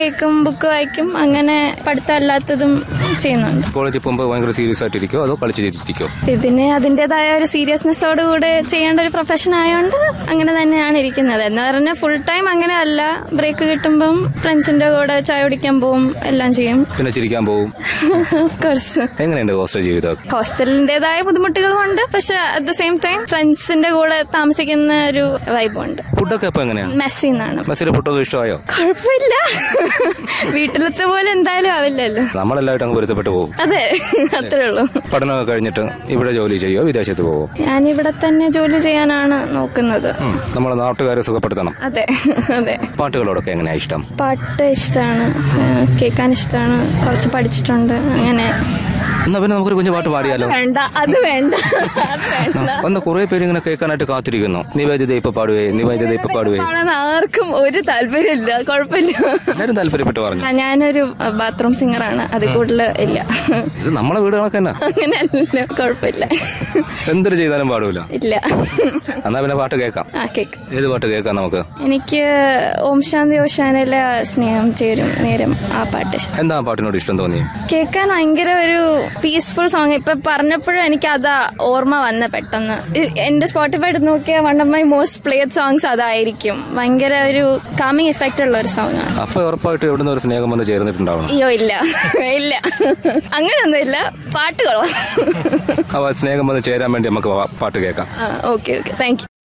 കേൾക്കും ബുക്ക് വായിക്കും അങ്ങനെ പഠിത്തമല്ലാത്തതും ചെയ്യുന്നുണ്ട് കോളേജിൽ പോകുമ്പോൾ ഭയങ്കര സീരിയസ് ആയിട്ടിരിക്കോ അതോ കളിച്ച് ചിരിച്ചിരിക്കോ ഇതിന് അതിൻ്റെതായ ഒരു സീരിയസ്നെസ്സോട് കൂടെ ചെയ്യേണ്ട ഒരു പ്രൊഫഷൻ ആയതുകൊണ്ട് അങ്ങനെ തന്നെയാണ് ഇരിക്കുന്നത് എന്ന് പറഞ്ഞാൽ ഫുൾ ടൈം അങ്ങനെ അല്ല ബ്രേക്ക് കിട്ടുമ്പം ഫ്രണ്ട്സിന്റെ കൂടെ ചായ കുടിക്കാൻ പോവും എല്ലാം ചെയ്യും പിന്നെ ചിരിക്കാൻ പോവും ഓഫ് കോഴ്സ് എങ്ങനെയുണ്ട് ഹോസ്റ്റൽ ജീവിതം ഹോസ്റ്റലിന്റേതായ ബുദ്ധിമുട്ടുകളും ഉണ്ട് പക്ഷെ അറ്റ് ദ സെയിം ടൈം ഫ്രണ്ട്സിന്റെ കൂടെ താമസിക്കുന്ന ഒരു വൈബും ഉണ്ട് ഫുഡൊക്കെ അപ്പൊ എങ്ങനെയാണ് മെസ്സിന്നാണ് മെസ്സിലെ ഫുഡൊക്കെ ഇഷ്ടമായോ കുഴപ്പമില്ല വീട്ടിലത്തെ പോലെ എന്തായാലും ആവില്ലല്ലോ നമ്മളെല്ലാവരും അങ്ങ് പൊരുത്തപ്പെട്ടു പോകും അതെ അത്രേ ഉള്ളൂ പഠനമൊക്കെ കഴിഞ്ഞിട്ട് ഇവിടെ ജോലി ചെയ്യോ വിദേശത്ത് പോവോ ഞാനിവിടെ തന്നെ ജോലി ചെയ്യാനാണ് നോക്കുന്നത് ഉം, നമ്മളെ നാട്ടുകാരെ സുഖപ്പെടുത്തണം അതെ അതെ പാട്ടുകളോടൊക്കെ എങ്ങനെയാ ഇഷ്ടം പാട്ട് ഇഷ്ടമാണ് കേൾക്കാൻ ഇഷ്ടമാണ് കുറച്ച് പഠിച്ചിട്ടുണ്ട് അങ്ങനെ എന്നാ പിന്നെ നമുക്കൊരു കുഞ്ഞു പാട്ട് പാടിയാലോ വേണ്ട അത് വേണ്ട അത് വേണ്ട വന്ന് കുറെ പേര് ഇങ്ങനെ കേൾക്കാനായിട്ട് കാത്തിരിക്കുന്നു നിവേദിത ഇപ്പൊ പാടുവേ നിവേദിത ഇപ്പൊ പാടുവേ പാടാൻ ആർക്കും ഒരു താല്പര്യമില്ല കുഴപ്പമില്ല എല്ലാരും താല്പര്യപ്പെട്ട് പറഞ്ഞു ആ, ഞാനൊരു ബാത്റൂം സിംഗറാണ് അത് കൂടുതൽ ഇല്ല ഇത് നമ്മളെ വീട് കണക്ക് തന്നെ അങ്ങനെയല്ല കുഴപ്പമില്ല എന്തൊരു ചെയ്താലും പാടൂല ഇല്ല എന്നാ പിന്നെ പാട്ട് കേൾക്കാം ആ കേക്ക് ഏത് പാട്ട് കേൾക്കാം നമുക്ക് എനിക്ക് ഓം ശാന്തി ഓശാനയിലെ സ്നേഹം ചേരും നേരം ആ പാട്ട് ഇഷ്ടം. എന്താ ആ പാട്ടിനോട് ഇഷ്ടം തോന്നി കേൾക്കാൻ ഭയങ്കര ഒരു പീസ്ഫുൾ സോങ് ഇപ്പൊ പറഞ്ഞപ്പോഴും എനിക്ക് അതാ ഓർമ്മ വന്ന പെട്ടെന്ന് ഇ- എന്റെ സ്പോട്ടിഫൈ എടുത്ത് നോക്കിയാൽ one of my most played songs അതായിരിക്കും ഭയങ്കര ഒരു കാമിങ് എഫക്റ്റ് ഉള്ള ഒരു സോങ് ആണ് അപ്പൊ ഉറപ്പായിട്ട് എവിടുന്ന് ഒരു സ്നേഹം വന്ന് ചേർന്നിട്ടുണ്ടാവണം അയ്യോ ഇല്ല ഇല്ല അങ്ങനെയൊന്നും ഇല്ല പാട്ട് കൊള്ളാം അപ്പൊ ആ സ്നേഹം വന്ന് ചേരാൻ വേണ്ടി നമുക്ക് പാ- പാട്ട് കേൾക്കാം ഓക്കെ ഓക്കെ താങ്ക് യു